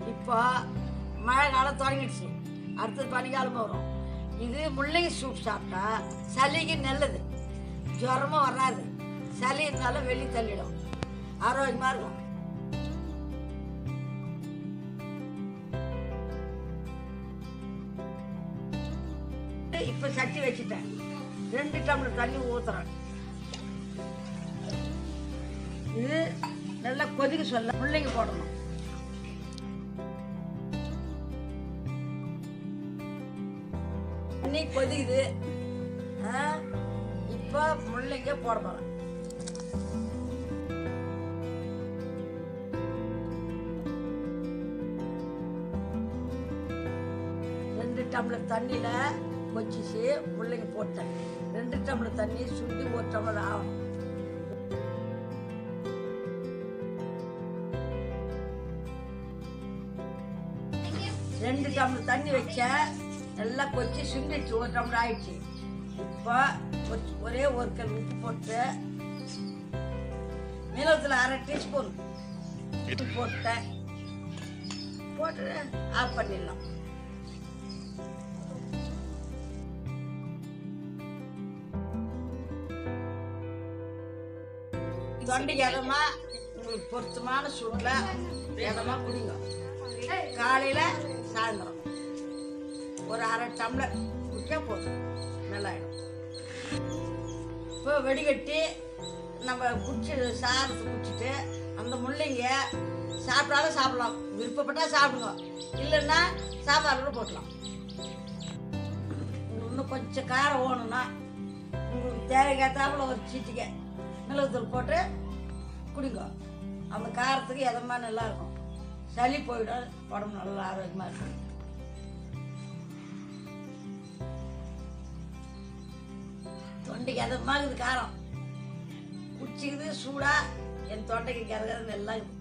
இப்போ மழை காலம் தொடங்கிடுச்சு அடுத்தது பனிக்காலம் வரும் இது முள்ளங்கி சூப் சாப்பிட்டா சளிக்கு நல்லது ஜுரமும் வராது சளி இருந்தாலும் வெளியே தள்ளிடும் ஆரோக்கியமாக இருக்கும் இப்போ சட்டி வச்சுட்டேன் ரெண்டு டம்ளர் தண்ணி ஊற்றுறேன் இது நல்லா கொதிக்க சொல்ல முள்ளங்கி போடணும் தண்ணி கொதிக்குது ஆ, இப்போ முள்ளங்க போட போகிறேன் ரெண்டு டம்ளர் தண்ணியில் கொச்சிச்சு முள்ளங்கி போட்டேன் ரெண்டு டம்ளர் தண்ணி சுண்டி ஒரு டம்ளர் ஆகணும் ரெண்டு டம்ளர் தண்ணி வச்சேன் நல்லா கொச்சி சுண்டிடுச்சு ஒரு டம்ளர் ஆயிடுச்சு இப்போ ஒரு- ஒரே ஒரு கல் உப்பு போட்டு மிளகுல அரை டீஸ்பூன் உப்பு போட்டேன் போட்டு ஆஃப் பண்ணிடலாம் தொண்டைக்கு இதமா உங்களுக்கு பொருத்தமான சூட்டில் இதமா குடிங்க காலையில் சாயந்தரம் ஒரு அரை டம்ளர் குடிச்சா போதும் நல்லாயிடும் இப்போ வெடிகட்டி நம்ம குடிச்சு சாரத்தை குடிச்சிட்டு அந்த முள்ளைங்க சாப்பிட்டாலும் சாப்பிடலாம் விருப்பப்பட்டா சாப்பிடுங்க இல்லைன்னா சாப்பாடு போட்டலாம் இன்னும் கொஞ்சம் காரம் ஓணும்னா உங்களுக்கு தேவைக்கேற்றாப்புல ஒரு சீட்டிக்க மிளகுத்தூள் போட்டு குடிங்க அந்த காரத்துக்கு எதமா நல்லா இருக்கும் சளி போயிடும் உடம்பு நல்லா ஆரோக்கியமாக இருக்கும் தொண்டைக்கு எதமா இருக்குது காரம் குடிச்சிக்குது சூடா என் தொண்டைக்கு கரகரன்னு எல்லாம் இருக்குது